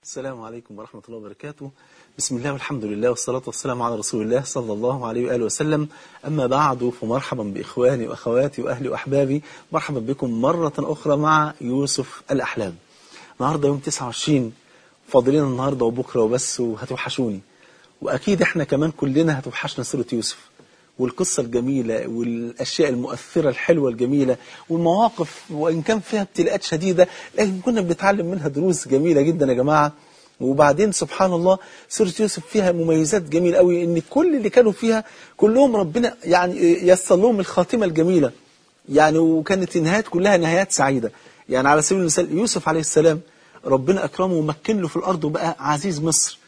السلام عليكم ورحمة الله وبركاته بسم الله والحمد لله والصلاة والسلام على رسول الله صلى الله عليه وآله وسلم أما بعد فمرحبا بإخواني وأخواتي وأهلي وأحبابي مرحبا بكم مرة أخرى مع يوسف الأحلام النهاردة يوم 29 فاضلين النهاردة وبكرة وبس وهتوحشوني وأكيد إحنا كمان كلنا هتوحشنا سورة يوسف والقصة الجميلة والأشياء المؤثرة الحلوة الجميلة والمواقف وإن كان فيها ابتلاءات شديدة لكن كنا بنتعلم منها دروس جميلة جدا يا جماعة وبعدين سبحان الله سورة يوسف فيها مميزات جميلة قوي إن كل اللي كانوا فيها كلهم ربنا يعني يسر لهم الخاتمة الجميلة يعني وكانت النهايات كلها نهايات سعيدة يعني على سبيل المثال يوسف عليه السلام ربنا أكرمه ومكن له في الأرض وبقى عزيز مصر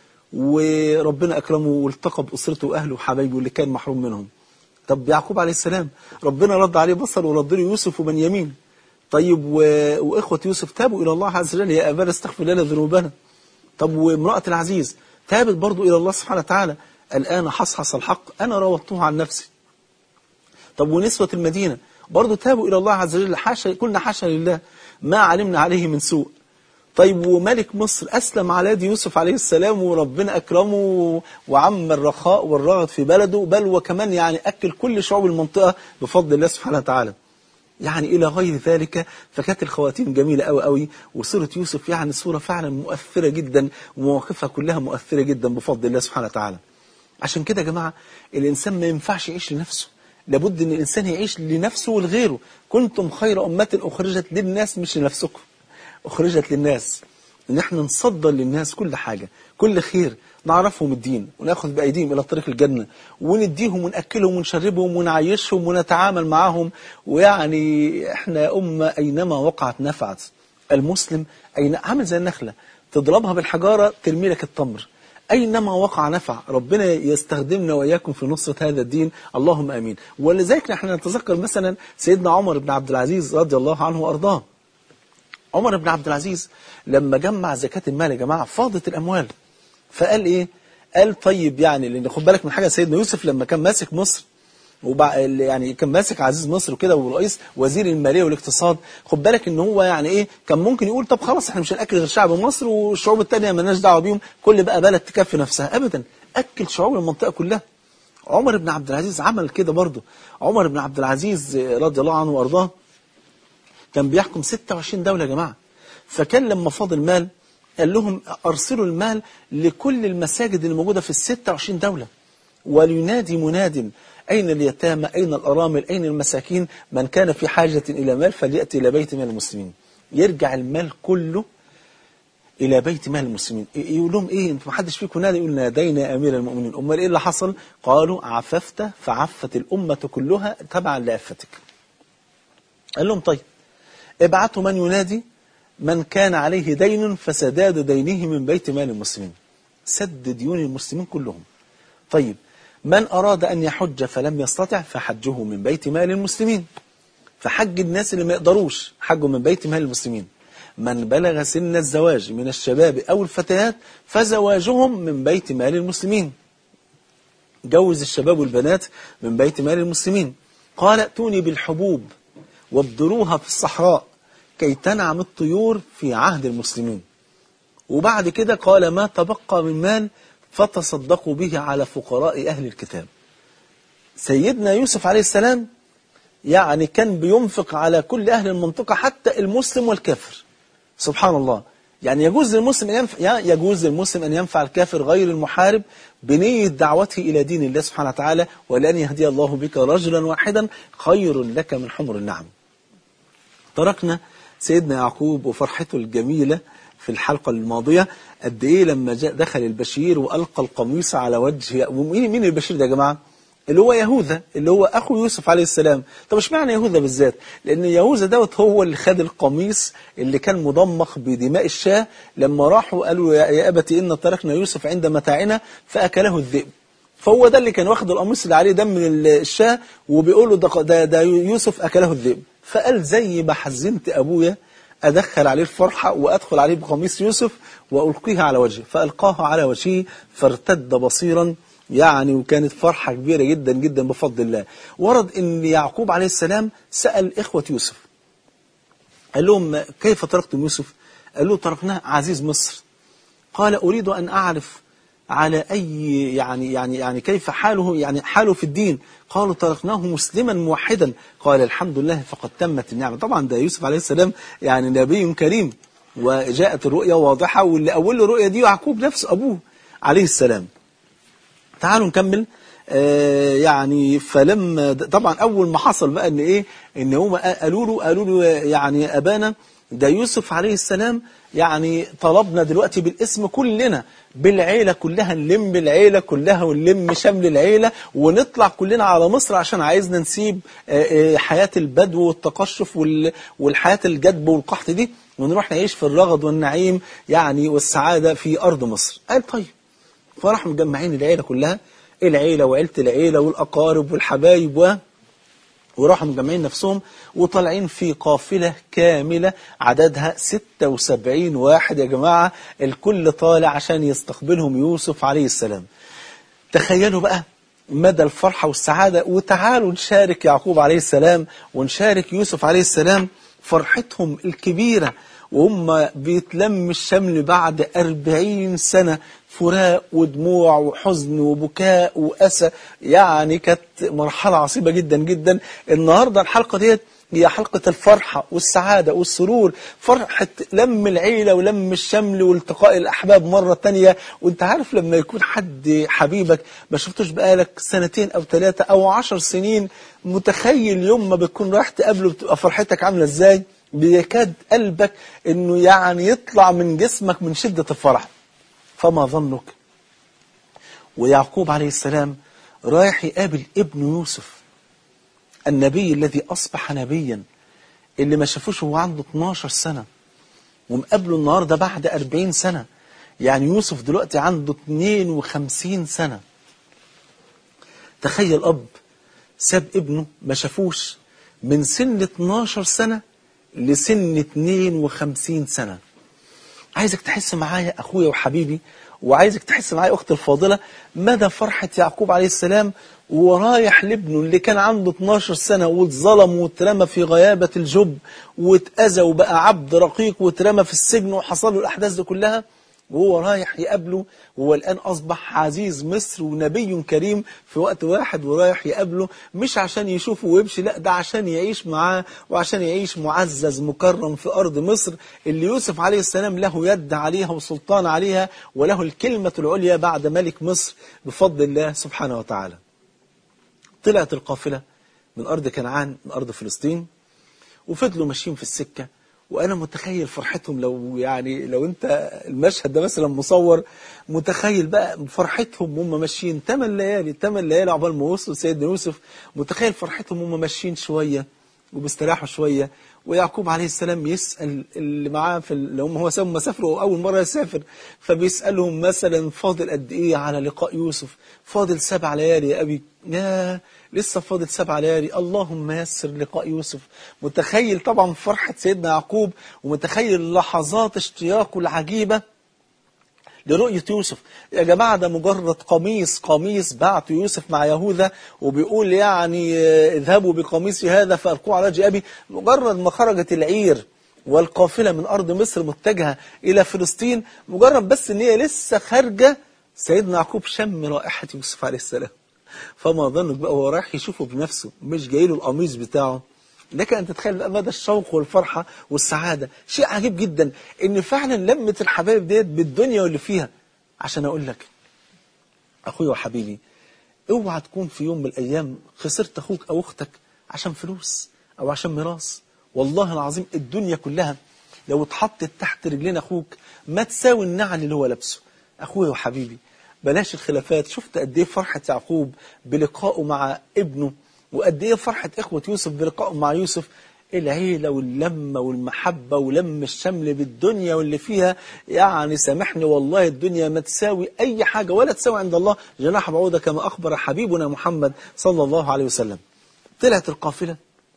وربنا أكرمه والتقى بأسرته وأهله وحبايبه اللي كان محروم منهم طب يعقوب عليه السلام ربنا رد عليه بصر ورد له يوسف وبنيامين طيب و... وإخوة يوسف تابوا إلى الله عز وجل يا أبانا استغفر لنا ذنوبنا طب وامرأة العزيز تابت برضو إلى الله سبحانه وتعالى الآن حصحص الحق أنا راودته عن نفسي طب ونسوة المدينة برضو تابوا إلى الله عز وجل حاشا كلنا حاشا لله ما علمنا عليه من سوء طيب وملك مصر أسلم على يد يوسف عليه السلام وربنا أكرمه وعم الرخاء والرغد في بلده بل وكمان يعني أكل كل شعوب المنطقة بفضل الله سبحانه وتعالى يعني إلى غير ذلك فكانت الخواتيم جميلة قوي قوي وسورة يوسف يعني سورة فعلا مؤثرة جدا ومواقفها كلها مؤثرة جدا بفضل الله سبحانه وتعالى عشان كده يا جماعة الإنسان ما ينفعش يعيش لنفسه لابد أن الإنسان يعيش لنفسه ولغيره كنتم خير أمة أخرجت للناس مش لنفسكم أخرجت للناس إن احنا نصدر للناس كل حاجة كل خير نعرفهم الدين وناخذ بأيديهم إلى طريق الجنة ونديهم ونأكلهم ونشربهم ونعيشهم ونتعامل معهم ويعني احنا أمة أينما وقعت نفعت المسلم أين عامل زي النخلة تضربها بالحجارة ترمي لك التمر أينما وقع نفع ربنا يستخدمنا وإياكم في نصرة هذا الدين اللهم أمين ولذلك نحن نتذكر مثلا سيدنا عمر بن عبد العزيز رضي الله عنه وأرضاه عمر بن عبد العزيز لما جمع زكاة المال يا جماعة فاضت الأموال فقال إيه قال طيب يعني لأن خد بالك من حاجة سيدنا يوسف لما كان ماسك مصر وبع... يعني كان ماسك عزيز مصر وكده ورئيس وزير المالية والاقتصاد خد بالك ان هو يعني ايه كان ممكن يقول طب خلاص احنا مش هنأكل غير شعب مصر والشعوب التانية مالناش دعوة بيهم كل بقى بلد تكفي نفسها ابدا أكل شعوب المنطقة كلها عمر بن عبد العزيز عمل كده برضه عمر بن عبد العزيز رضي الله عنه وارضاه كان بيحكم 26 دولة يا جماعة فكان لما فاض المال قال لهم أرسلوا المال لكل المساجد الموجودة في ال 26 دولة ولينادي مناد أين اليتامى أين الأرامل أين المساكين من كان في حاجة إلى مال فليأتي إلى بيت مال المسلمين يرجع المال كله إلى بيت مال المسلمين يقول لهم إيه أنتم محدش فيكم نادي يقول نادينا يا أمير المؤمنين أمال إيه اللي حصل قالوا عففت فعفت الأمة كلها تبعا لعفتك قال لهم طيب ابعثوا من ينادي من كان عليه دين فسداد دينه من بيت مال المسلمين سد ديون المسلمين كلهم طيب من أراد أن يحج فلم يستطع فحجه من بيت مال المسلمين فحج الناس اللي ما يقدروش حجوا من بيت مال المسلمين من بلغ سن الزواج من الشباب أو الفتيات فزواجهم من بيت مال المسلمين جوز الشباب والبنات من بيت مال المسلمين قال ائتوني بالحبوب وابدروها في الصحراء كي تنعم الطيور في عهد المسلمين وبعد كده قال ما تبقى من مال فتصدقوا به على فقراء أهل الكتاب سيدنا يوسف عليه السلام يعني كان بينفق على كل أهل المنطقة حتى المسلم والكافر سبحان الله يعني يجوز للمسلم أن ينفع يجوز للمسلم أن ينفع الكافر غير المحارب بنية دعوته إلى دين الله سبحانه وتعالى ولأن يهدي الله بك رجلا واحدا خير لك من حمر النعم تركنا سيدنا يعقوب وفرحته الجميلة في الحلقة الماضية قد إيه لما جاء دخل البشير وألقى القميص على وجه مين مين البشير ده يا جماعة اللي هو يهوذا اللي هو أخو يوسف عليه السلام طب مش معنى يهوذا بالذات لأن يهوذا دوت هو اللي خد القميص اللي كان مضمخ بدماء الشاه لما راحوا قالوا يا أبتي إن تركنا يوسف عند متاعنا فأكله الذئب فهو ده اللي كان واخد القميص اللي عليه دم من الشاه وبيقول له ده, ده, ده يوسف أكله الذئب فقال زي ما حزنت أبويا أدخل عليه الفرحة وأدخل عليه بقميص يوسف وألقيها على وجهه فألقاها على وجهه فارتد بصيرا يعني وكانت فرحة كبيرة جدا جدا بفضل الله ورد أن يعقوب عليه السلام سأل إخوة يوسف قال لهم كيف تركتم يوسف قال له تركناه عزيز مصر قال أريد أن أعرف على أي يعني يعني يعني كيف حاله يعني حاله في الدين قالوا تركناه مسلما موحدا قال الحمد لله فقد تمت النعمة طبعا ده يوسف عليه السلام يعني نبي كريم وجاءت الرؤيا واضحة واللي أول الرؤيا دي يعقوب نفسه أبوه عليه السلام تعالوا نكمل آه يعني فلما طبعا أول ما حصل بقى إن إيه إن هم قالوا له قالوا له يعني أبانا ده يوسف عليه السلام يعني طلبنا دلوقتي بالاسم كلنا بالعيلة كلها نلم العيلة كلها ونلم شمل العيلة ونطلع كلنا على مصر عشان عايزنا نسيب حياة البدو والتقشف والحياة الجدب والقحط دي ونروح نعيش في الرغد والنعيم يعني والسعادة في أرض مصر قال طيب فراح مجمعين العيلة كلها العيلة وعيلة العيلة والأقارب والحبايب و وراحوا مجمعين نفسهم وطالعين في قافلة كاملة عددها 76 واحد يا جماعة الكل طالع عشان يستقبلهم يوسف عليه السلام تخيلوا بقى مدى الفرحة والسعادة وتعالوا نشارك يعقوب عليه السلام ونشارك يوسف عليه السلام فرحتهم الكبيرة وهم بيتلم الشمل بعد أربعين سنة فراق ودموع وحزن وبكاء وأسى يعني كانت مرحلة عصيبة جدا جدا النهاردة الحلقة ديت هي حلقة الفرحة والسعادة والسرور فرحة لم العيلة ولم الشمل والتقاء الأحباب مرة تانية وانت عارف لما يكون حد حبيبك ما شفتوش بقالك سنتين أو ثلاثة أو عشر سنين متخيل يوم ما بتكون رايح تقابله بتبقى فرحتك عاملة ازاي بيكاد قلبك انه يعني يطلع من جسمك من شدة الفرح فما ظنك ويعقوب عليه السلام رايح يقابل ابن يوسف النبي الذي أصبح نبيا اللي ما شافوش هو عنده 12 سنة ومقابله النهاردة بعد 40 سنة يعني يوسف دلوقتي عنده 52 سنة تخيل أب ساب ابنه ما شافوش من سن 12 سنة لسن 52 سنة عايزك تحس معايا أخويا وحبيبي وعايزك تحس معايا أختي الفاضلة مدى فرحة يعقوب عليه السلام ورايح لابنه اللي كان عنده 12 سنة واتظلم واترمى في غيابة الجب واتأذى وبقى عبد رقيق واترمى في السجن وحصل له الأحداث دي كلها وهو رايح يقابله وهو الآن أصبح عزيز مصر ونبي كريم في وقت واحد ورايح يقابله مش عشان يشوفه ويمشي لا ده عشان يعيش معاه وعشان يعيش معزز مكرم في أرض مصر اللي يوسف عليه السلام له يد عليها وسلطان عليها وله الكلمة العليا بعد ملك مصر بفضل الله سبحانه وتعالى طلعت القافلة من أرض كنعان من أرض فلسطين وفضلوا ماشيين في السكة وأنا متخيل فرحتهم لو يعني لو أنت المشهد ده مثلا مصور متخيل بقى فرحتهم وهم ماشيين 8 ليالي 8 ليالي عقبال ما وصلوا سيدنا يوسف متخيل فرحتهم وهم ماشيين شوية وبيستراحوا شوية ويعقوب عليه السلام يسأل اللي معاه في اللي هم هو سابهم سافروا أول مرة يسافر فبيسألهم مثلا فاضل قد إيه على لقاء يوسف فاضل سبع ليالي يا أبي يا لسه فاضل سبع ليالي اللهم يسر لقاء يوسف متخيل طبعا فرحة سيدنا يعقوب ومتخيل لحظات اشتياقه العجيبة لرؤية يوسف يا جماعة ده مجرد قميص قميص بعت يوسف مع يهوذا وبيقول يعني اذهبوا بقميصي هذا فألقوه على وجه أبي مجرد ما خرجت العير والقافلة من أرض مصر متجهة إلى فلسطين مجرد بس إن هي لسه خارجة سيدنا يعقوب شم رائحة يوسف عليه السلام فما ظنك بقى هو رايح يشوفه بنفسه مش جاي له القميص بتاعه لك أن تتخيل بقى مدى الشوق والفرحة والسعادة شيء عجيب جدا إن فعلا لمة الحبايب ديت بالدنيا واللي فيها عشان أقول لك أخويا وحبيبي اوعى تكون في يوم من الأيام خسرت أخوك أو أختك عشان فلوس أو عشان ميراث والله العظيم الدنيا كلها لو اتحطت تحت رجلين أخوك ما تساوي النعل اللي هو لابسه أخويا وحبيبي بلاش الخلافات شفت قد ايه فرحة يعقوب بلقائه مع ابنه وقد ايه فرحة اخوة يوسف بلقائه مع يوسف العيلة واللمة والمحبة ولم الشمل بالدنيا واللي فيها يعني سامحني والله الدنيا ما تساوي أي حاجة ولا تساوي عند الله جناح بعوضة كما أخبر حبيبنا محمد صلى الله عليه وسلم طلعت القافلة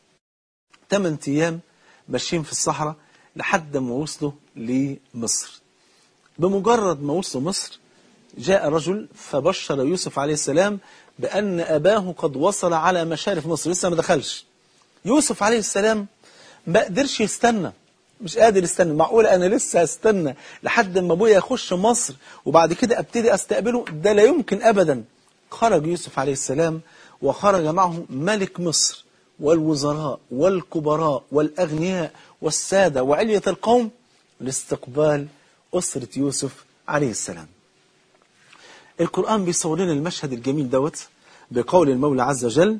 8 أيام ماشيين في الصحراء لحد ما وصلوا لمصر بمجرد ما وصلوا مصر جاء رجل فبشر يوسف عليه السلام بأن أباه قد وصل على مشارف مصر لسه ما دخلش يوسف عليه السلام ما قدرش يستنى مش قادر استنى معقولة أنا لسه هستنى لحد ما أبويا يخش مصر وبعد كده أبتدي أستقبله ده لا يمكن أبدا خرج يوسف عليه السلام وخرج معه ملك مصر والوزراء والكبراء والأغنياء والسادة وعلية القوم لاستقبال أسرة يوسف عليه السلام القرآن بيصور لنا المشهد الجميل دوت بقول المولى عز وجل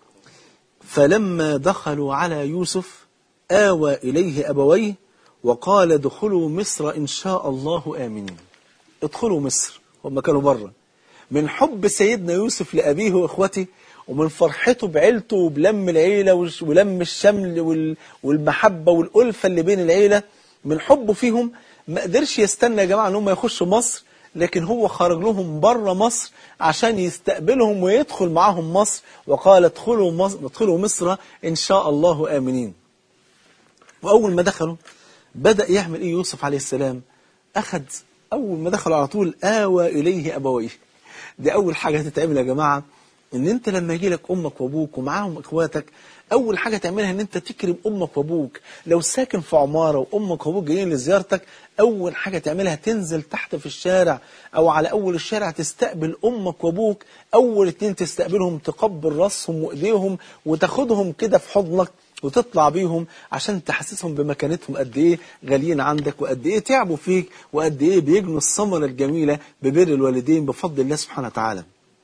فلما دخلوا على يوسف آوى إليه أبويه وقال ادخلوا مصر إن شاء الله آمنين ادخلوا مصر هم كانوا بره من حب سيدنا يوسف لأبيه وإخوته ومن فرحته بعيلته وبلم العيلة ولم الشمل والمحبة والألفة اللي بين العيلة من حبه فيهم ما قدرش يستنى يا جماعة ان هم يخشوا مصر لكن هو خرج لهم بره مصر عشان يستقبلهم ويدخل معهم مصر وقال ادخلوا مصر, ادخلوا مصر إن شاء الله آمنين وأول ما دخلوا بدأ يعمل إيه يوسف عليه السلام أخذ أول ما دخلوا على طول آوى إليه أبويه دي أول حاجة تتعمل يا جماعة ان انت لما يجي لك امك وابوك ومعاهم اخواتك اول حاجة تعملها ان انت تكرم امك وابوك لو ساكن في عمارة وامك وابوك جايين لزيارتك اول حاجة تعملها تنزل تحت في الشارع او على اول الشارع تستقبل امك وابوك اول اتنين تستقبلهم تقبل راسهم وايديهم وتاخدهم كده في حضنك وتطلع بيهم عشان تحسسهم بمكانتهم قد ايه غاليين عندك وقد ايه تعبوا فيك وقد ايه بيجنوا الثمره الجميله ببر الوالدين بفضل الله سبحانه وتعالى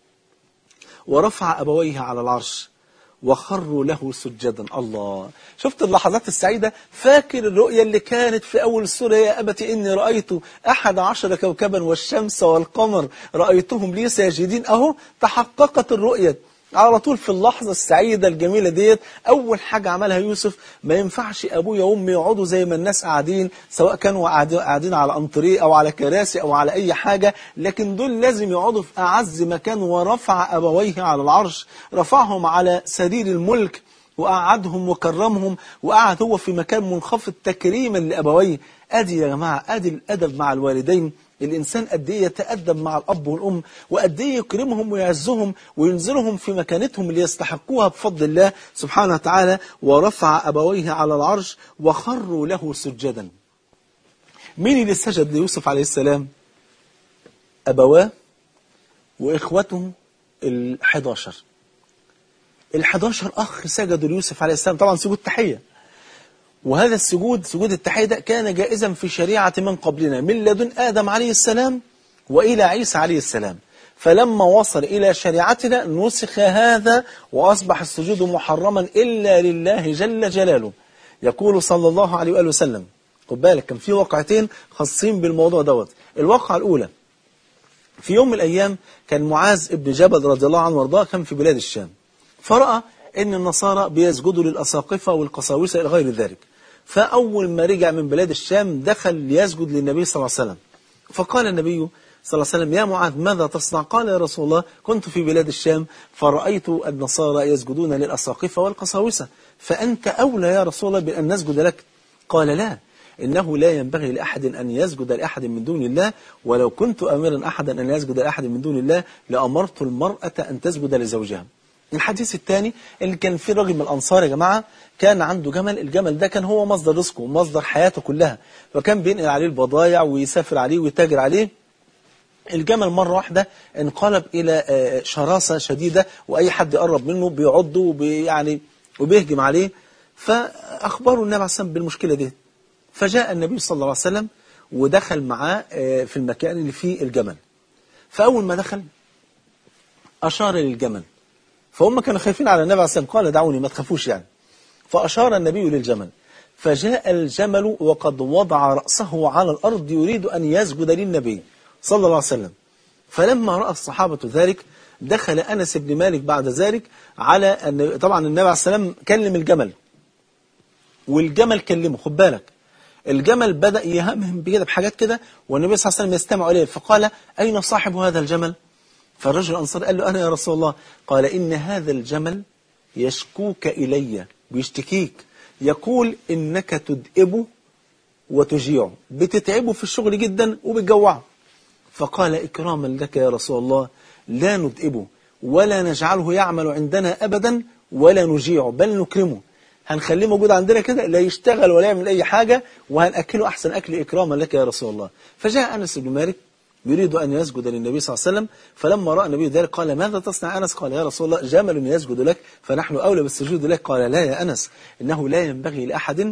ورفع أبويه على العرش وخروا له سجدا الله شفت اللحظات السعيدة فاكر الرؤية اللي كانت في أول السورة يا أبت إني رأيت أحد عشر كوكبا والشمس والقمر رأيتهم لي ساجدين أهو تحققت الرؤية على طول في اللحظة السعيدة الجميلة ديت أول حاجة عملها يوسف ما ينفعش أبويا وأمي يقعدوا زي ما الناس قاعدين سواء كانوا قاعدين على أنطريه أو على كراسي أو على أي حاجة لكن دول لازم يقعدوا في أعز مكان ورفع أبويه على العرش رفعهم على سرير الملك وقعدهم وكرمهم وقعد هو في مكان منخفض تكريما لأبويه أدي يا جماعة أدي الأدب مع الوالدين الإنسان قد إيه يتأدب مع الأب والأم وقد إيه يكرمهم ويعزهم وينزلهم في مكانتهم اللي يستحقوها بفضل الله سبحانه وتعالى ورفع أبويه على العرش وخروا له سجدا مين اللي سجد ليوسف عليه السلام أبواه وإخوته الحداشر الحداشر أخ سجدوا ليوسف عليه السلام طبعا سجود تحية وهذا السجود سجود التحية ده كان جائزا في شريعة من قبلنا من لدن آدم عليه السلام وإلى عيسى عليه السلام فلما وصل إلى شريعتنا نسخ هذا وأصبح السجود محرما إلا لله جل جلاله يقول صلى الله عليه وآله وسلم خد بالك كان في واقعتين خاصين بالموضوع دوت الواقعة الأولى في يوم من الأيام كان معاذ ابن جبل رضي الله عنه وارضاه كان في بلاد الشام فرأى ان النصارى بيسجدوا للأساقفة والقساوسة إلى غير ذلك فأول ما رجع من بلاد الشام دخل ليسجد للنبي صلى الله عليه وسلم فقال النبي صلى الله عليه وسلم يا معاذ ماذا تصنع قال يا رسول الله كنت في بلاد الشام فرأيت النصارى يسجدون للأساقفة والقساوسة فأنت أولى يا رسول الله بأن نسجد لك قال لا إنه لا ينبغي لأحد أن يسجد لأحد من دون الله ولو كنت أمرا أحدا أن يسجد لأحد من دون الله لأمرت المرأة أن تسجد لزوجها الحديث الثاني اللي كان فيه راجل من الأنصار يا جماعة كان عنده جمل الجمل ده كان هو مصدر رزقه ومصدر حياته كلها فكان بينقل عليه البضايع ويسافر عليه ويتاجر عليه الجمل مرة واحدة انقلب إلى شراسة شديدة وأي حد يقرب منه بيعضه وبي يعني وبيهجم عليه فأخبروا النبي عليه السلام بالمشكلة دي فجاء النبي صلى الله عليه وسلم ودخل معاه في المكان اللي فيه الجمل فأول ما دخل أشار للجمل فهم كانوا خايفين على النبي عليه السلام قال دعوني ما تخافوش يعني فأشار النبي للجمل فجاء الجمل وقد وضع رأسه على الأرض يريد أن يسجد للنبي صلى الله عليه وسلم فلما رأى الصحابة ذلك دخل أنس بن مالك بعد ذلك على أن طبعا النبي عليه السلام كلم الجمل والجمل كلمه خد بالك الجمل بدأ يهمهم بكده بحاجات كده والنبي صلى الله عليه وسلم يستمع إليه فقال أين صاحب هذا الجمل فالرجل الأنصاري قال له أنا يا رسول الله قال إن هذا الجمل يشكوك إلي بيشتكيك يقول إنك تدئبه وتجيعه بتتعبه في الشغل جدا وبتجوعه فقال إكراما لك يا رسول الله لا ندئبه ولا نجعله يعمل عندنا أبدا ولا نجيعه بل نكرمه هنخليه موجود عندنا كده لا يشتغل ولا يعمل أي حاجة وهنأكله أحسن أكل إكراما لك يا رسول الله فجاء أنس بن مالك يريد أن يسجد للنبي صلى الله عليه وسلم فلما رأى النبي ذلك قال ماذا تصنع أنس قال يا رسول الله جمل يسجد لك فنحن أولى بالسجود لك قال لا يا أنس إنه لا ينبغي لأحد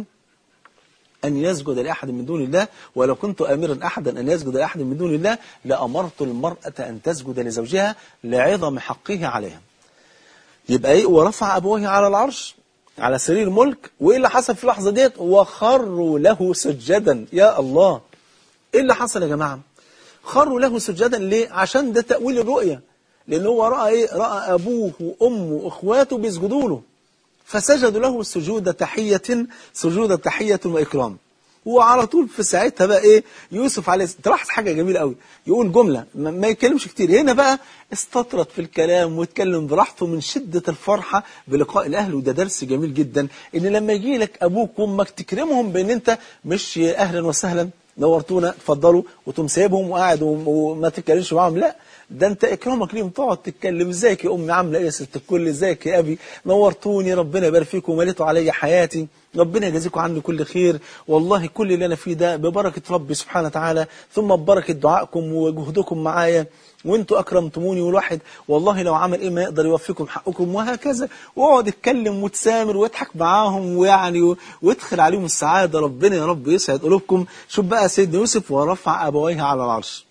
أن يسجد لأحد من دون الله ولو كنت أمرا أحدا أن يسجد لأحد من دون الله لأمرت المرأة أن تسجد لزوجها لعظم حقه عليها يبقى إيه ورفع أبويه على العرش على سرير ملك وإيه اللي حصل في اللحظة ديت وخروا له سجدا يا الله إيه اللي حصل يا جماعة خروا له سجدا ليه عشان ده تأويل الرؤية لأن هو رأى إيه رأى أبوه وأمه وإخواته بيسجدوا له فسجدوا له سجود تحية سجود تحية وإكرام وعلى طول في ساعتها بقى ايه يوسف عليه السلام تلاحظ حاجه جميله قوي يقول جمله ما ما يتكلمش كتير هنا بقى استطرد في الكلام واتكلم براحته من شده الفرحه بلقاء الاهل وده درس جميل جدا ان لما يجي لك ابوك وامك تكرمهم بان انت مش اهلا وسهلا نورتونا اتفضلوا وتقوم سايبهم وقاعد وما تتكلمش معاهم لا ده انت اكرامك ليهم تقعد تتكلم ازيك يا امي عامله ايه يا ست الكل ازيك يا ابي نورتوني ربنا يبارك فيكم ومليتوا عليا حياتي ربنا يجازيكم عني كل خير والله كل اللي انا فيه ده ببركه ربي سبحانه وتعالى ثم ببركه دعائكم وجهدكم معايا وانتوا اكرمتموني والواحد والله لو عمل ايه ما يقدر يوفيكم حقكم وهكذا واقعد اتكلم وتسامر واضحك معاهم ويعني وادخل عليهم السعاده ربنا يا رب يسعد قلوبكم شوف بقى سيدنا يوسف ورفع ابويه على العرش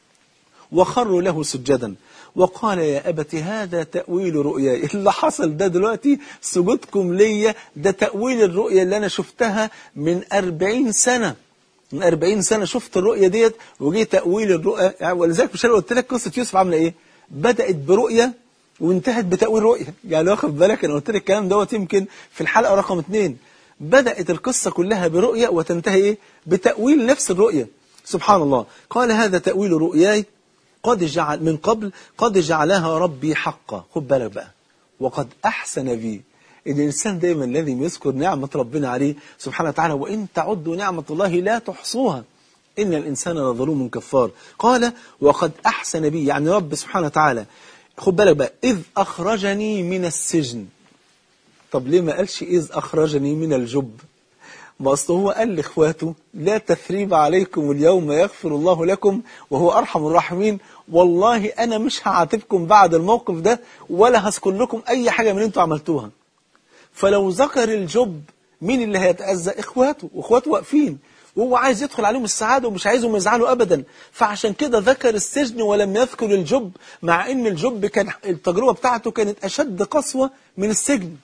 وخروا له سجدا وقال يا أبت هذا تأويل رؤياي اللي حصل ده دلوقتي سجودكم ليا ده تأويل الرؤيا اللي أنا شفتها من أربعين سنة من أربعين سنة شفت الرؤيا ديت وجي تأويل الرؤيا يعني ولذلك مش أنا قلت لك قصة يوسف عاملة إيه بدأت برؤيا وانتهت بتأويل رؤيا يعني واخد بالك أنا قلت لك الكلام دوت يمكن في الحلقة رقم اثنين بدأت القصة كلها برؤيا وتنتهي إيه بتأويل نفس الرؤيا سبحان الله قال هذا تأويل رؤياي قد جعل من قبل قد جعلها ربي حقا خد بالك بقى وقد أحسن بي إن الإنسان دايما لازم يذكر نعمة ربنا عليه سبحانه وتعالى وإن تعدوا نعمة الله لا تحصوها إن الإنسان لظلوم كفار قال وقد أحسن بي يعني رب سبحانه وتعالى خد بالك بقى إذ أخرجني من السجن طب ليه ما قالش إذ أخرجني من الجب ما أصله هو قال لإخواته لا تثريب عليكم اليوم يغفر الله لكم وهو أرحم الراحمين والله أنا مش هعاتبكم بعد الموقف ده ولا هذكر لكم أي حاجة من أنتوا عملتوها فلو ذكر الجب مين اللي هيتأذى إخواته وإخواته واقفين وهو عايز يدخل عليهم السعادة ومش عايزهم يزعلوا أبدا فعشان كده ذكر السجن ولم يذكر الجب مع أن الجب كان التجربة بتاعته كانت أشد قسوة من السجن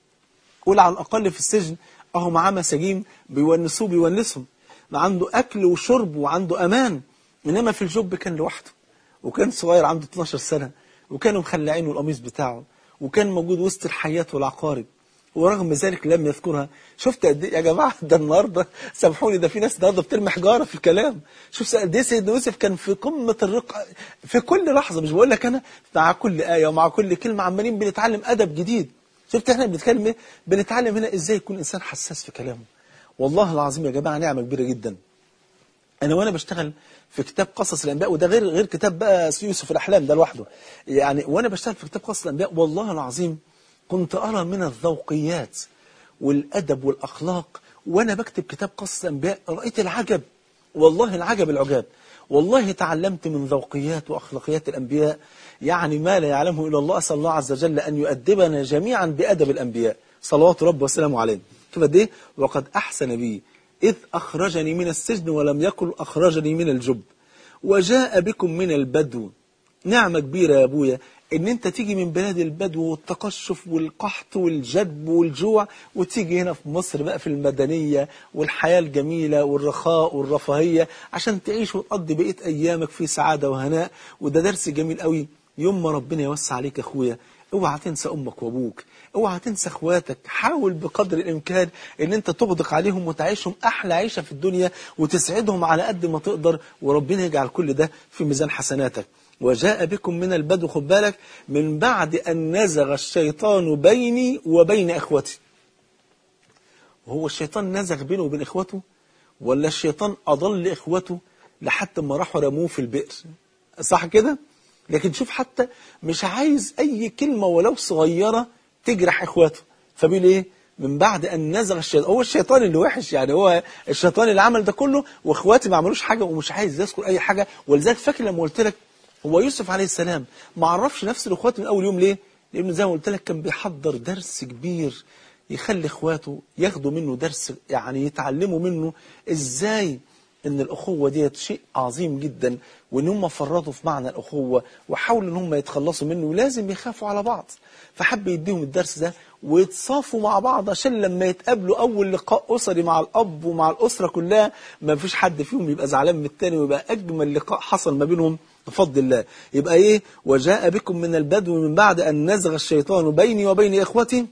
قول على الأقل في السجن أهو معاه مساجين بيونسوه بيونسهم عنده أكل وشرب وعنده أمان إنما في الجب كان لوحده وكان صغير عنده 12 سنة وكانوا مخلعينه القميص بتاعه وكان موجود وسط الحياة والعقارب ورغم ذلك لم يذكرها شفت قد ايه يا جماعه ده النهارده سامحوني ده في ناس النهارده بترمي حجاره في الكلام شوف قد ايه سيدنا يوسف كان في قمه الرقه في كل لحظه مش بقول لك انا مع كل ايه ومع كل كلمه عمالين بنتعلم ادب جديد شفت احنا بنتكلم ايه بنتعلم هنا ازاي يكون انسان حساس في كلامه والله العظيم يا جماعه نعمه كبيره جدا انا وانا بشتغل في كتاب قصص الانبياء وده غير غير كتاب بقى يوسف الاحلام ده لوحده يعني وانا بشتغل في كتاب قصص الانبياء والله العظيم كنت ارى من الذوقيات والادب والاخلاق وانا بكتب كتاب قصص الانبياء رايت العجب والله العجب العجاب والله تعلمت من ذوقيات واخلاقيات الانبياء يعني ما لا يعلمه الا الله اسال الله عز وجل ان يؤدبنا جميعا بادب الانبياء صلوات ربي وسلامه عليه شوف قد ايه وقد احسن بي إذ أخرجني من السجن ولم يقل أخرجني من الجب وجاء بكم من البدو نعمة كبيرة يا أبويا إن أنت تيجي من بلاد البدو والتقشف والقحط والجدب والجوع وتيجي هنا في مصر بقى في المدنية والحياة الجميلة والرخاء والرفاهية عشان تعيش وتقضي بقية أيامك في سعادة وهناء وده درس جميل قوي يوم ما ربنا يوسع عليك يا أخويا اوعى تنسى أمك وأبوك اوعى تنسى اخواتك حاول بقدر الامكان ان انت تغدق عليهم وتعيشهم احلى عيشه في الدنيا وتسعدهم على قد ما تقدر وربنا يجعل كل ده في ميزان حسناتك وجاء بكم من البدو خد بالك من بعد ان نزغ الشيطان بيني وبين اخوتي وهو الشيطان نزغ بينه وبين اخوته ولا الشيطان اضل اخوته لحتى ما راحوا رموه في البئر صح كده لكن شوف حتى مش عايز اي كلمه ولو صغيره تجرح اخواته فبيقول ايه من بعد أن نزغ الشيطان هو الشيطان اللي وحش يعني هو الشيطان اللي عمل ده كله وإخواتي ما عملوش حاجة ومش عايز يذكر أي حاجة ولذلك فاكر لما قلت لك هو يوسف عليه السلام ما عرفش نفس الإخوات من أول يوم ليه؟ لأنه زي ما قلت لك كان بيحضر درس كبير يخلي إخواته ياخدوا منه درس يعني يتعلموا منه إزاي ان الاخوه ديت شيء عظيم جدا وان هم فرطوا في معنى الاخوه وحاولوا ان هم يتخلصوا منه ولازم يخافوا على بعض فحب يديهم الدرس ده ويتصافوا مع بعض عشان لما يتقابلوا اول لقاء اسري مع الاب ومع الاسره كلها ما فيش حد فيهم يبقى زعلان من التاني ويبقى اجمل لقاء حصل ما بينهم بفضل الله يبقى ايه وجاء بكم من البدو من بعد ان نزغ الشيطان بيني وبين اخوتي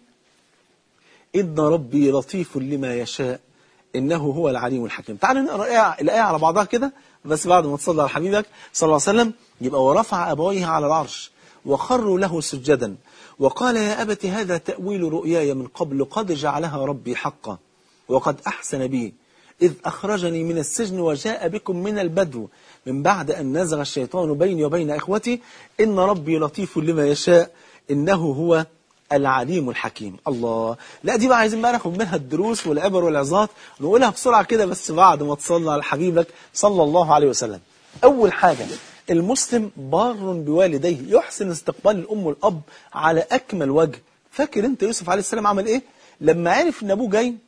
ان ربي لطيف لما يشاء إنه هو العليم الحكيم تعالوا نقرأ الآية على بعضها كده بس بعد ما تصلي على حبيبك صلى الله عليه وسلم يبقى ورفع أبويه على العرش وخروا له سجدا وقال يا أبت هذا تأويل رؤياي من قبل قد جعلها ربي حقا وقد أحسن بي إذ أخرجني من السجن وجاء بكم من البدو من بعد أن نزغ الشيطان بيني وبين إخوتي إن ربي لطيف لما يشاء إنه هو العليم الحكيم الله لا دي بقى عايزين بقى ناخد منها الدروس والعبر والعظات نقولها بسرعة كده بس بعد ما تصلى على حبيبك صلى الله عليه وسلم أول حاجة المسلم بار بوالديه يحسن استقبال الأم والأب على أكمل وجه فاكر أنت يوسف عليه السلام عمل إيه لما عرف أن أبوه جاي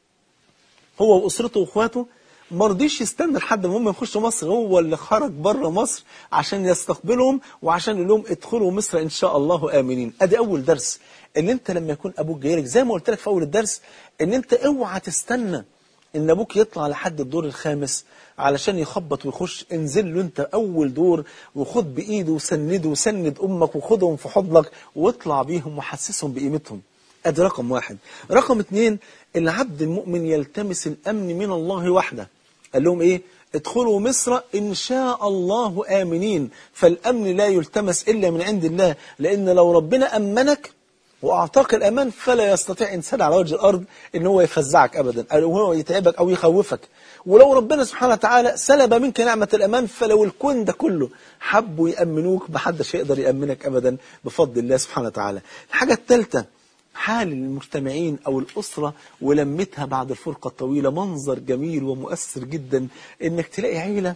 هو وأسرته وأخواته ما رضيش يستنى لحد ما هم يخشوا مصر هو اللي خرج بره مصر عشان يستقبلهم وعشان يقول لهم ادخلوا مصر ان شاء الله امنين ادي اول درس ان انت لما يكون ابوك جاي لك زي ما قلت لك في اول الدرس ان انت اوعى تستنى ان ابوك يطلع لحد الدور الخامس علشان يخبط ويخش انزل له انت اول دور وخد بايده وسنده وسند امك وخدهم في حضنك واطلع بيهم وحسسهم بقيمتهم ادي رقم واحد رقم اتنين العبد المؤمن يلتمس الامن من الله وحده قال لهم ايه ادخلوا مصر إن شاء الله آمنين فالأمن لا يلتمس إلا من عند الله لأن لو ربنا أمنك وأعطاك الأمان فلا يستطيع إنسان على وجه الأرض إن هو يفزعك أبدا أو هو يتعبك أو يخوفك ولو ربنا سبحانه وتعالى سلب منك نعمة الأمان فلو الكون ده كله حبوا يأمنوك محدش يقدر يأمنك أبدا بفضل الله سبحانه وتعالى الحاجة الثالثة حال المجتمعين أو الأسرة ولمتها بعد الفرقة الطويلة منظر جميل ومؤثر جدا إنك تلاقي عيلة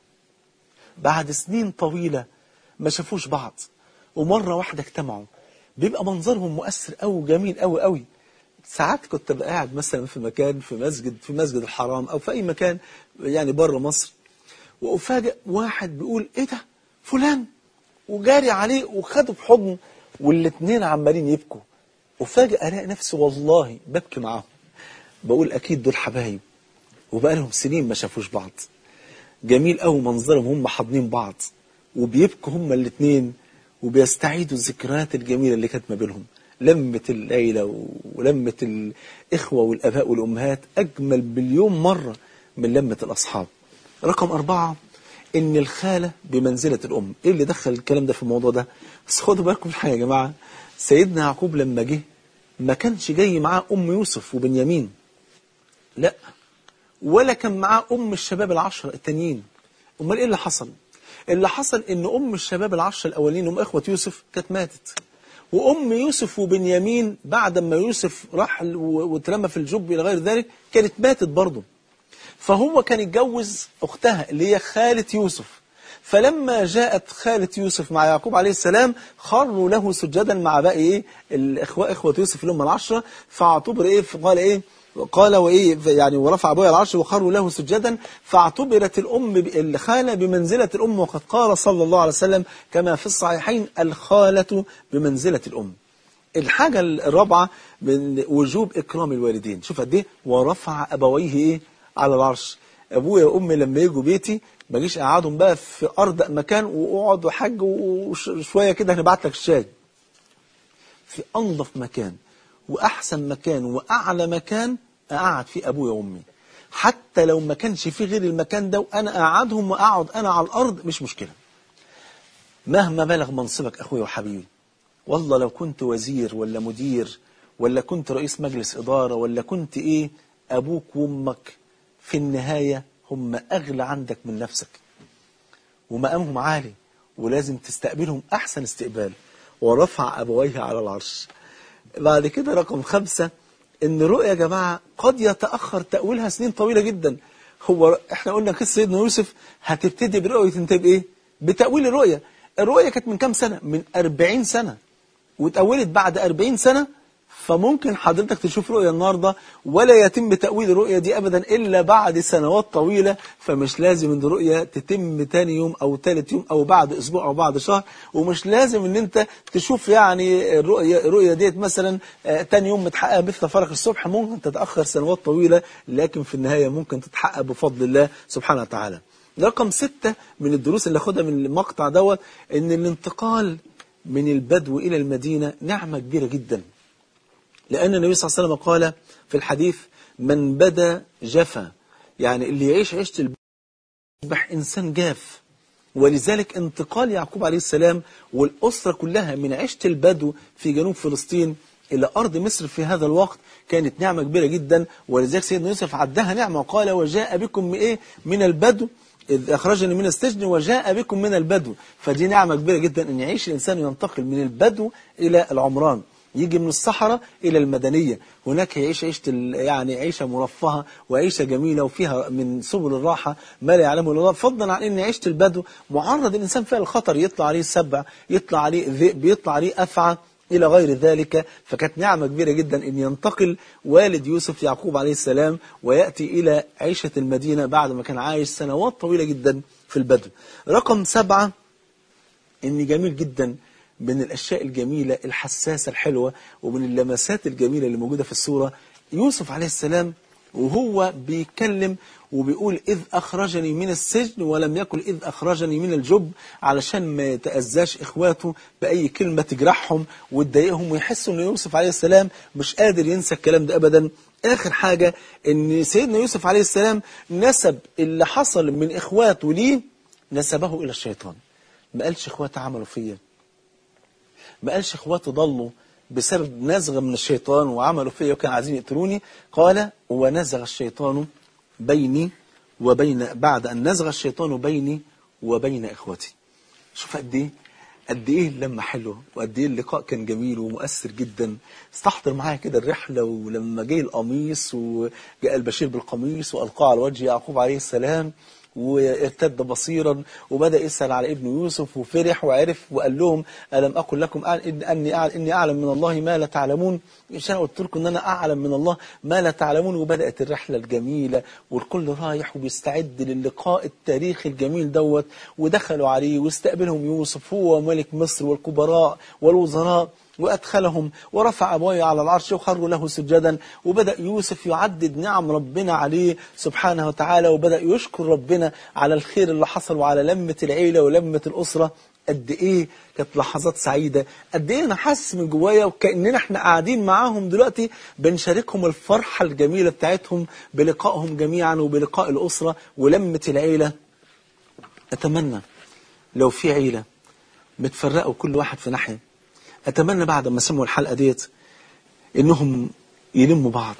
بعد سنين طويلة ما شافوش بعض ومرة واحدة اجتمعوا بيبقى منظرهم مؤثر أو جميل أوي أوي ساعات كنت بقى قاعد مثلا في مكان في مسجد في مسجد الحرام أو في أي مكان يعني بره مصر وأفاجئ واحد بيقول إيه ده فلان وجاري عليه وخده في حضن والاتنين عمالين يبكوا وفجأة ألاقي نفسي والله ببكي معاهم بقول أكيد دول حبايب وبقى لهم سنين ما شافوش بعض جميل قوي منظرهم هم حاضنين بعض وبيبكوا هم الاثنين وبيستعيدوا الذكريات الجميلة اللي كانت ما بينهم لمة العيلة ولمة الإخوة والأباء والأمهات أجمل مليون مرة من لمة الأصحاب رقم أربعة إن الخالة بمنزلة الأم إيه اللي دخل الكلام ده في الموضوع ده بس خدوا بالكم من حاجة يا جماعة سيدنا يعقوب لما جه ما كانش جاي معاه أم يوسف وبنيامين لا ولا كان معاه أم الشباب العشرة التانيين أمال إيه اللي حصل اللي حصل إن أم الشباب العشرة الأولين أم إخوة يوسف كانت ماتت وأم يوسف وبنيامين بعد ما يوسف راح واترمى في الجب إلى غير ذلك كانت ماتت برضه فهو كان يتجوز أختها اللي هي خالة يوسف فلما جاءت خالة يوسف مع يعقوب عليه السلام خروا له سجدا مع باقي ايه الاخوه اخوه يوسف اللي هم العشره فاعتبر ايه قال ايه قال وايه يعني ورفع ابويا العرش وخروا له سجدا فاعتبرت الام الخاله بمنزله الام وقد قال صلى الله عليه وسلم كما في الصحيحين الخاله بمنزله الام الحاجه الرابعه من وجوب اكرام الوالدين شوف قد ايه ورفع ابويه ايه على العرش ابويا وامي لما يجوا بيتي ما اجيش اقعدهم بقى في ارض مكان واقعد وحج وشويه كده هنبعت لك الشاي في انظف مكان واحسن مكان واعلى مكان اقعد فيه ابويا وامي حتى لو ما كانش فيه غير المكان ده وانا اقعدهم واقعد انا على الارض مش مشكله مهما بلغ منصبك اخويا وحبيبي والله لو كنت وزير ولا مدير ولا كنت رئيس مجلس اداره ولا كنت ايه ابوك وامك في النهايه هم أغلى عندك من نفسك ومقامهم عالي ولازم تستقبلهم أحسن استقبال ورفع أبويه على العرش بعد كده رقم خمسة ان الرؤيا يا جماعة قد يتأخر تأويلها سنين طويلة جدا هو احنا قلنا قصة سيدنا يوسف هتبتدي برؤية وتنتهي بايه بتأويل الرؤيا الرؤيا كانت من كام سنة من 40 سنة وتأولت بعد 40 سنة فممكن حضرتك تشوف رؤية النهاردة ولا يتم تأويل الرؤية دي أبدا إلا بعد سنوات طويلة فمش لازم ان الرؤية تتم تاني يوم أو تالت يوم أو بعد أسبوع أو بعد شهر ومش لازم ان أنت تشوف يعني الرؤية, الرؤية ديت مثلا آه، تاني يوم متحققة مثل فرق الصبح ممكن تتأخر سنوات طويلة لكن في النهاية ممكن تتحقق بفضل الله سبحانه وتعالى رقم ستة من الدروس اللي أخدها من المقطع دوت ان الانتقال من البدو إلى المدينة نعمة كبيرة جدا لأن النبي صلى الله عليه وسلم قال في الحديث من بدا جفا يعني اللي يعيش عيشة البدو يصبح إنسان جاف ولذلك انتقال يعقوب عليه السلام والأسرة كلها من عيشة البدو في جنوب فلسطين إلى أرض مصر في هذا الوقت كانت نعمة كبيرة جدا ولذلك سيدنا يوسف عدها نعمة وقال وجاء بكم من إيه من البدو إذ أخرجني من السجن وجاء بكم من البدو فدي نعمة كبيرة جدا أن يعيش الإنسان ينتقل من البدو إلى العمران يجي من الصحراء إلى المدنية هناك يعيش عيشة ال- يعني عيشة مرفهة وعيشة جميلة وفيها من سبل الراحة ما لا يعلمه إلا الله فضلا عن أن عيشة البدو معرض الإنسان فيها للخطر يطلع عليه السبع يطلع عليه ذئب يطلع عليه أفعى إلى غير ذلك فكانت نعمة كبيرة جدا أن ينتقل والد يوسف يعقوب عليه السلام ويأتي إلى عيشة المدينة بعد ما كان عايش سنوات طويلة جدا في البدو رقم سبعة ان جميل جدا من الاشياء الجميله الحساسه الحلوه ومن اللمسات الجميله اللي موجوده في الصوره يوسف عليه السلام وهو بيتكلم وبيقول إذ أخرجني من السجن ولم يقل إذ أخرجني من الجب علشان ما يتأذاش إخواته بأي كلمة تجرحهم وتضايقهم ويحسوا أن يوسف عليه السلام مش قادر ينسى الكلام ده أبدا آخر حاجة أن سيدنا يوسف عليه السلام نسب اللي حصل من إخواته ليه نسبه إلى الشيطان ما قالش إخواته عملوا فيا ما قالش إخواته ضلوا بسبب نزغة من الشيطان وعملوا فيا وكانوا عايزين يقتلوني قال ونزغ الشيطان بيني وبين بعد أن نزغ الشيطان بيني وبين إخوتي شوف قد إيه قد إيه اللمة حلوة وقد إيه اللقاء كان جميل ومؤثر جدا استحضر معايا كده الرحلة ولما جه القميص وجاء البشير بالقميص وألقاه على وجه يعقوب عليه السلام وارتد بصيرا وبدأ يسأل على ابن يوسف وفرح وعرف وقال لهم ألم أقل لكم أن أني أعلم, إني أعلم من الله ما لا تعلمون مش أنا قلت لكم أن أنا أعلم من الله ما لا تعلمون وبدأت الرحلة الجميلة والكل رايح وبيستعد للقاء التاريخي الجميل دوت ودخلوا عليه واستقبلهم يوسف هو وملك مصر والكبراء والوزراء وأدخلهم ورفع أبويه على العرش وخروا له سجدا وبدأ يوسف يعدد نعم ربنا عليه سبحانه وتعالى وبدأ يشكر ربنا على الخير اللي حصل وعلى لمة العيلة ولمة الأسرة قد إيه كانت لحظات سعيدة قد إيه أنا حاسس من جوايا وكأننا إحنا قاعدين معاهم دلوقتي بنشاركهم الفرحة الجميلة بتاعتهم بلقائهم جميعا وبلقاء الأسرة ولمة العيلة أتمنى لو في عيلة متفرقوا كل واحد في ناحية أتمنى بعد ما سمعوا الحلقة ديت إنهم يلموا بعض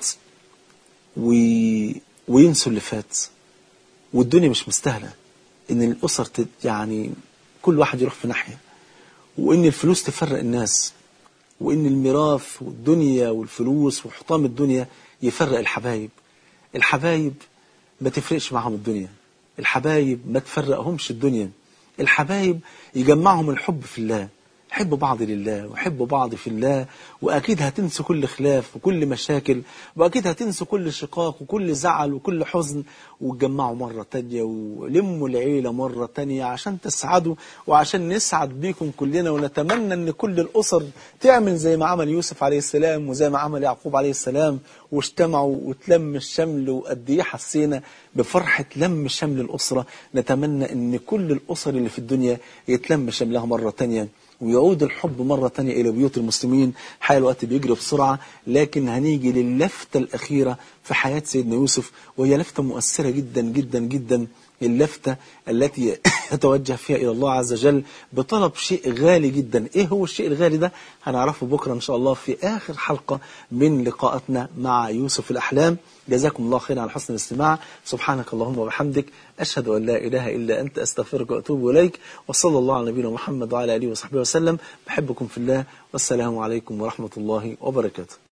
وي... وينسوا اللي فات والدنيا مش مستاهلة إن الأسر تد... يعني كل واحد يروح في ناحية وإن الفلوس تفرق الناس وإن الميراث والدنيا والفلوس وحطام الدنيا يفرق الحبايب الحبايب ما تفرقش معهم الدنيا الحبايب ما تفرقهمش الدنيا الحبايب يجمعهم الحب في الله حبوا بعض لله وحبوا بعض في الله وأكيد هتنسوا كل خلاف وكل مشاكل وأكيد هتنسوا كل شقاق وكل زعل وكل حزن وتجمعوا مرة تانية ولموا العيلة مرة تانية عشان تسعدوا وعشان نسعد بيكم كلنا ونتمنى أن كل الأسر تعمل زي ما عمل يوسف عليه السلام وزي ما عمل يعقوب عليه السلام واجتمعوا وتلم الشمل وقد ايه حسينا بفرحة لم شمل الأسرة نتمنى أن كل الأسر اللي في الدنيا يتلم شملها مرة تانية ويعود الحب مرة تانية إلى بيوت المسلمين حال الوقت بيجري بسرعة لكن هنيجي للفتة الأخيرة في حياة سيدنا يوسف وهي لفتة مؤثرة جدا جدا جدا اللفتة التي يتوجه فيها إلى الله عز وجل بطلب شيء غالي جدا إيه هو الشيء الغالي ده هنعرفه بكرة إن شاء الله في آخر حلقة من لقاءاتنا مع يوسف الأحلام جزاكم الله خيرا على حسن الاستماع سبحانك اللهم وبحمدك أشهد أن لا إله إلا أنت أستغفرك وأتوب إليك وصلى الله على نبينا محمد وعلى آله وصحبه وسلم بحبكم في الله والسلام عليكم ورحمة الله وبركاته